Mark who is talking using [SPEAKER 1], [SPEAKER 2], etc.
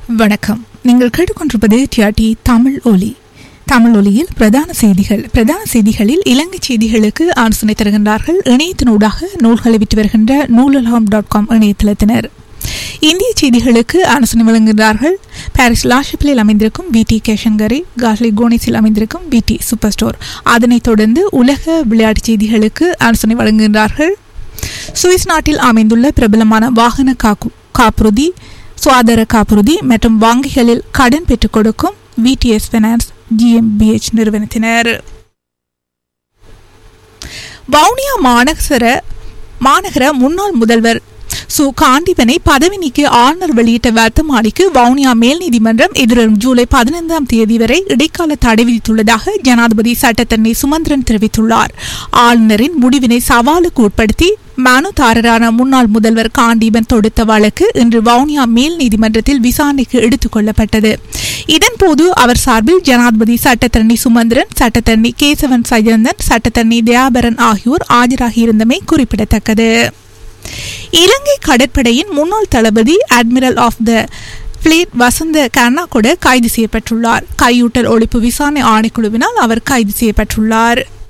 [SPEAKER 1] வணக்கம் நீங்கள் கேட்டுக்கொண்டிருப்பது டிஆர்டி தமிழ் ஒலி தமிழ் ஒலியில் பிரதான செய்திகள் பிரதான செய்திகளில் இலங்கை செய்திகளுக்கு ஆலோசனை தருகின்றார்கள் இணையத்தினூடாக நூல்களை விற்று வருகின்ற நூலகம் டாட் காம் இணையதளத்தினர் இந்திய செய்திகளுக்கு ஆலோசனை வழங்குகிறார்கள் பாரிஸ் லாஷிப்பிலில் அமைந்திருக்கும் பிடி கேஷன்கரி கார்லி கோனிஸில் அமைந்திருக்கும் பிடி சூப்பர் ஸ்டோர் அதனைத் தொடர்ந்து உலக விளையாட்டுச் செய்திகளுக்கு ஆலோசனை வழங்குகின்றார்கள் சுவிஸ் நாட்டில் அமைந்துள்ள பிரபலமான வாகன காக்கு காப்புறுதி சுகாதார காப்புறுதி மற்றும் வங்கிகளில் கடன் பெற்றுக் கொடுக்கும் விடிஎஸ் ஃபைனான்ஸ் ஜிஎம்பிஎச் நிறுவனத்தினர் வவுனியா மாநகர மாநகர முன்னாள் முதல்வர் சு காண்டிபனை பதவி நீக்கி ஆளுநர் வெளியிட்ட வர்த்தமானிக்கு வவுனியா மேல் நீதிமன்றம் எதிர்வரும் ஜூலை பதினைந்தாம் தேதி வரை இடைக்கால தடை விதித்துள்ளதாக ஜனாதிபதி சட்டத்தரணி சுமந்திரன் தெரிவித்துள்ளார் ஆளுநரின் முடிவினை சவாலுக்கு உட்படுத்தி மனுதாரரான முன்னாள் முதல்வர் காண்டீபன் தொடுத்த வழக்கு இன்று வவுனியா மேல் நீதிமன்றத்தில் விசாரணைக்கு எடுத்துக் கொள்ளப்பட்டது இதன்போது அவர் சார்பில் ஜனாதிபதி சட்டத்தரணி சுமந்திரன் சட்டத்தரணி கேசவன் சஜந்தன் சட்டத்தரணி தயாபரன் ஆகியோர் ஆஜராகியிருந்தமை குறிப்பிடத்தக்கது இலங்கை கடற்படையின் முன்னாள் தளபதி admiral of the fleet Wasantha Karannagoda கைது செய்யப்பட்டுள்ளார் கையூட்டல் ஒழிப்பு விசாரணை ஆணைக்குழுவினால் அவர் கைது செய்யப்பட்டுள்ளார்